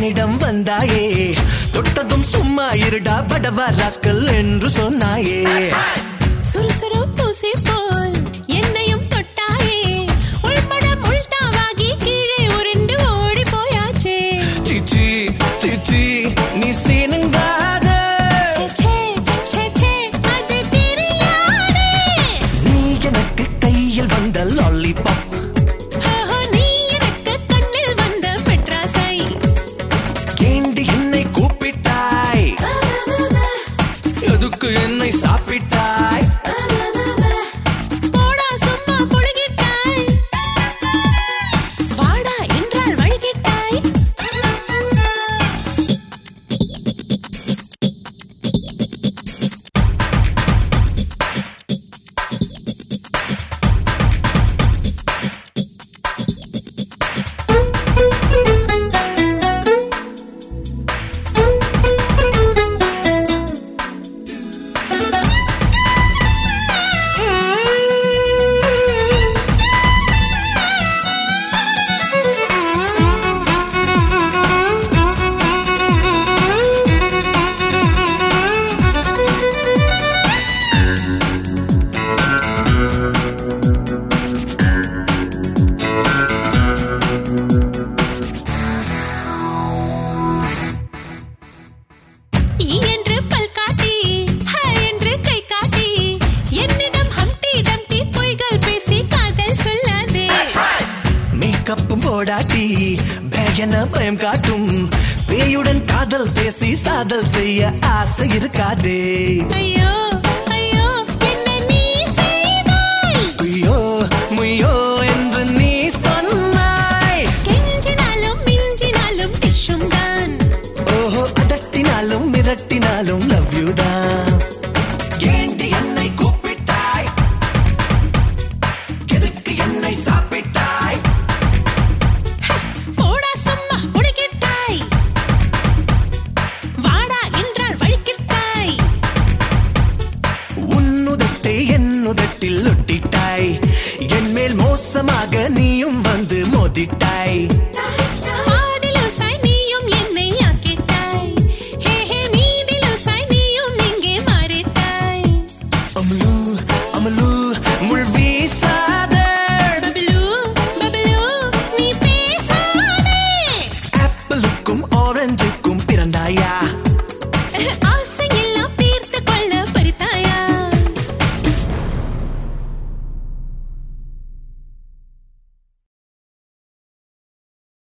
என்னிடம் வந்தாயே தொட்டதும் சும்மா இருடா படவா ராஸ்கல் என்று சொன்னாயே சுறுசுறு பூசி போல் என்னையும் தொட்டாயே உள்பட முல்டாவாகி கீழே உருண்டு ஓடி போயாச்சே சிச்சி சிச்சி நீ சீனுங்காத ச்சே, ச்சே, ச்சே, அது தெரியாதே. நீ எனக்கு கையில் வந்த லாலிபாப் ஓஹோ, நீ எனக்கு கண்ணில் வந்த பெட்ராசை. ஏண்டி என்னை கூப்பிட்டாய் எதுக்கு என்னை சாப்பிட்டாய் போடா சும்மா புழுகிட்டாய். வாடா என்றால் வழுகிட்டாய். ஈ என்று பல் காட்டி, ஹ என்று கை காட்டி, என்னிடம் ஹம்டி டம்டி பொய்கள் பேசி காதல் சொல்லாதே மேக்கப்பும் போடாட்டி பேகன பயம் காட்டும் பேயுடன் காதல் பேசி சாதல் செய்ய ஆசை இருக்காதே ஐயோ ஐயோ என்ன நீ செய்தாய் ஐயோ முய்யோ என்று நீ சொன்னாய் கெஞ்சினாலும் மிஞ்சினாலும் டிஷ்ஷும் தான் ஓஹோ அதட்டினாலும் மிரட்டினாலும் லவ் யூ தான் ஏண்டி என்னை கூப்பிட்டாய் எதுக்கு என்னை சாப்பிட்டாய் போடா சும்மா புழுகிட்டாய் வாடா என்றால் வழுக்கிட்டாய் உன்னுதட்டை என்னுதட்டில் ஒட்டிட்டாய் என் மேல் மோசமாக நீயும் வந்து மோதிட்டாய் பாதிலோசாய் நீயும் என்னை ஆக்கிட்டாய் ஹே ஹே மீதிலோசாய் நீயும் இங்கே மாறிட்டாய் அமலு அமலு முள் வீசாத பபலு பபலு நீ பேசாதே ஆப்பிளுக்கும் ஆரஞ்சுக்கும் பிறந்தாயா